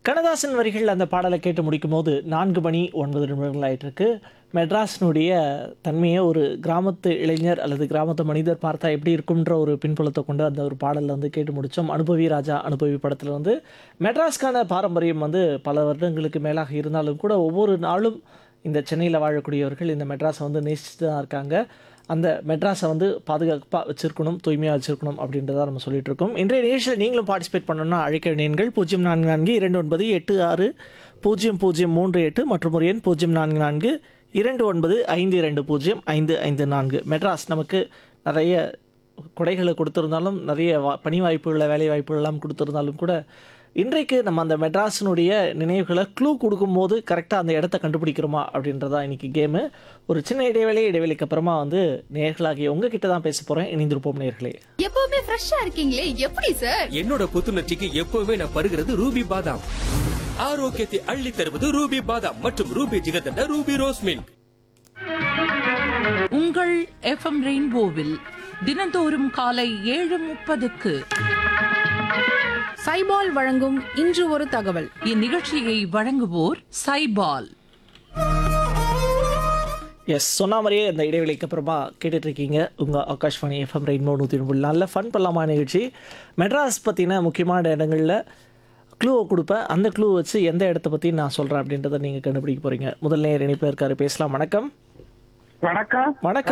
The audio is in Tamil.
கண்ணதாசன் வரிகள் அந்த பாடலை கேட்டு முடிக்கும் போது நான்கு மணி ஒன்பது நிமிடங்கள் ஆயிட்டிருக்கு மெட்ராஸினுடைய தன்மையை ஒரு கிராமத்து இளைஞர் அல்லது கிராமத்து மனிதர் பார்த்தா எப்படி இருக்கும்ன்ற ஒரு பின்புலத்தை கொண்டு அந்த ஒரு பாடலில் வந்து கேட்டு முடித்தோம் அனுபவி ராஜா அனுபவி படத்தில் வந்து மெட்ராஸ்க்கான பாரம்பரியம் வந்து பல வருடங்களுக்கு மேலாக இருந்தாலும் கூட ஒவ்வொரு நாளும் இந்த சென்னையில் வாழக்கூடியவர்கள் இந்த மெட்ராஸை வந்து நேசித்து தான் இருக்காங்க அந்த மெட்ராஸை வந்து பாதுகாப்பாக வச்சிருக்கணும் தூய்மையாக வச்சிருக்கணும் அப்படின்றத நம்ம சொல்லிட்டு இருக்கோம் இன்றைய நிகழ்ச்சியில் நீங்களும் பார்ட்டிசிபேட் பண்ணணும்னா அழைக்க வேண்டிய எண்கள் பூஜ்ஜியம் நான்கு நான்கு இரண்டு ஒன்பது எட்டு ஆறு பூஜ்ஜியம் பூஜ்ஜியம் மூன்று எட்டு மற்றும் ஒரு எண் பூஜ்ஜியம் நான்கு நான்கு இரண்டு ஒன்பது ஐந்து இரண்டு பூஜ்ஜியம் ஐந்து ஐந்து நான்கு மெட்ராஸ் நமக்கு நிறைய கொடைகளை கொடுத்துருந்தாலும் நிறைய வா பணி வாய்ப்புகளை வேலை வாய்ப்புகள் எல்லாம் கொடுத்துருந்தாலும் கூட இன்றைக்கு நம்ம அந்த மெட்ராஸினுடைய நினைவுகளை க்ளூ கொடுக்கும்போது கரெக்டாக அந்த இடத்த கண்டுபிடிக்கிறோமா அப்படின்றதா இன்னைக்கு கேமு ஒரு சின்ன இடைவேளை இடைவேளைக்கு அப்புறமா வந்து நேர்களாகி உங்ககிட்ட தான் பேச போகிறேன் இணைந்திருப்போம் நேர்களே எப்பவுமே ஃப்ரெஷ்ஷா இருக்கீங்களே எப்படி சார் என்னோட புத்துணர்ச்சிக்கு எப்பவுமே நான் பருகிறது ரூபி பாதாம் ஆரோக்கியத்தை அள்ளி தருவது ரூபி பாதாம் மற்றும் ரூபி ஜிகதண்ட ரூபி ரோஸ் மில்க் உங்கள் எஃப்எம் ரெயின்போவில் தினந்தோறும் காலை ஏழு முப்பதுக்கு சைபால் வழங்கும் இன்று ஒரு தகவல் இந்நிகழ்ச்சியை வழங்குவோர் சைபால் எஸ் சொன்ன மாதிரியே அந்த இடைவெளிக்கு அப்புறமா கேட்டுட்டு இருக்கீங்க உங்கள் ஆகாஷ்வாணி எஃப்எம் ரெயின்போ நூற்றி ஒன்பது நல்ல ஃபன் பண்ணலாமா நிகழ்ச்சி மெட்ராஸ் பற்றின முக்கியமான இடங்களில் க்ளூவை கொடுப்பேன் அந்த க்ளூ வச்சு எந்த இடத்த பற்றி நான் சொல்கிறேன் அப்படின்றத நீங்கள் கண்டுபிடிக்க போகிறீங்க முதல் நேர் இணைப்பில் இருக்காரு பேசலாம் வணக்கம் வணக்கம் வணக்கம்